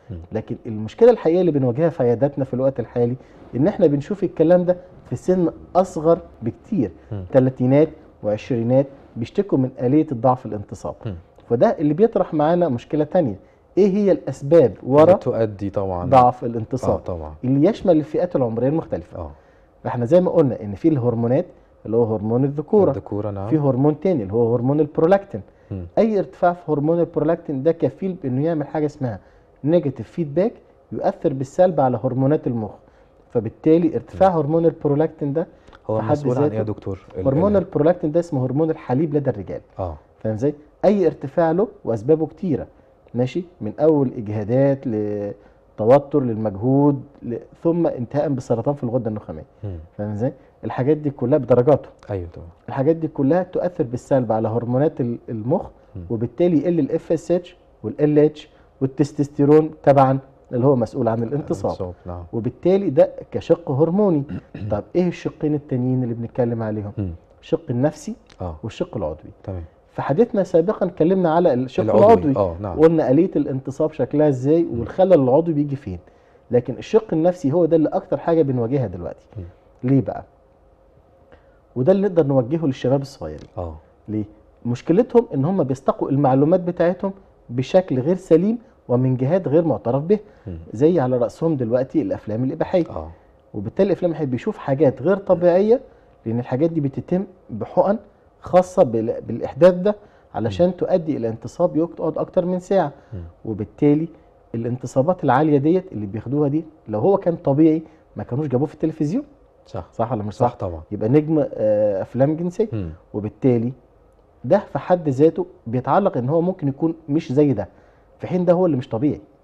مم. لكن المشكله الحقيقيه اللي بنواجهها في عياداتنا في الوقت الحالي ان احنا بنشوف الكلام ده في سن اصغر بكتير مم. ثلاثينات وعشرينات بيشتكوا من آلية الضعف الانتصاب مم. فده اللي بيطرح معانا مشكلة تانية ايه هي الاسباب ورا بتؤدي طبعا ضعف اه الانتصاب طبعا اللي يشمل الفئات العمرية المختلفة اه فاحنا زي ما قلنا ان في الهرمونات اللي هو هرمون الذكورة الذكوره نعم في هرمون تاني اللي هو هرمون البرولاكتين مم. اي ارتفاع في هرمون البرولاكتين ده كفيل بانه يعمل حاجه اسمها نيجاتيف فيدباك يؤثر بالسلب على هرمونات المخ فبالتالي ارتفاع هرمون البرولاكتين ده هو في حد مسؤول عن ايه يا ذاته دكتور ال- هرمون ال- البرولاكتين ده اسمه هرمون الحليب لدى الرجال اه فاهم ازاي اي ارتفاع له واسبابه كتيره ماشي من اول اجهادات لتوتر للمجهود ل... ثم انتهاء بسرطان في الغده النخاميه مم. فاهم ازاي الحاجات دي كلها بدرجاته ايوه طبعا الحاجات دي كلها تؤثر بالسلب على هرمونات ال- المخ مم. وبالتالي يقل الاف اس اتش والال اتش والتستوستيرون تبعا اللي هو مسؤول عن الانتصاب الانتصاب، نعم وبالتالي ده كشق هرموني طب ايه الشقين التانيين اللي بنتكلم عليهم مم. الشق النفسي اه والشق العضوي تمام في حديثنا سابقا اتكلمنا على الشق العضوي. العضوي اه نعم قلنا آلية الانتصاب شكلها ازاي والخلل العضوي بيجي فين لكن الشق النفسي هو ده اللي اكتر حاجة بنواجهها دلوقتي م. ليه بقى وده اللي نقدر نوجهه للشباب الصغيرين اه ليه مشكلتهم ان هم بيستقوا المعلومات بتاعتهم بشكل غير سليم ومن جهات غير معترف به مم. زي على رأسهم دلوقتي الافلام الاباحية اه وبالتالي الافلام الاباحية بيشوف حاجات غير طبيعية لان الحاجات دي بتتم بحقن خاصة بال- بالاحداث ده علشان تؤدي الى انتصاب يقعد اكتر من ساعة مم. وبالتالي الانتصابات العاليه ديت اللي بياخدوها دي لو هو كان طبيعي ما كانوش جابوه في التلفزيون صح صح ولا مش صح صح طبعا يبقى نجم آه، افلام جنسيه مم. وبالتالي ده في حد ذاته بيتعلق ان هو ممكن يكون مش زي ده في حين ده هو اللي مش طبيعي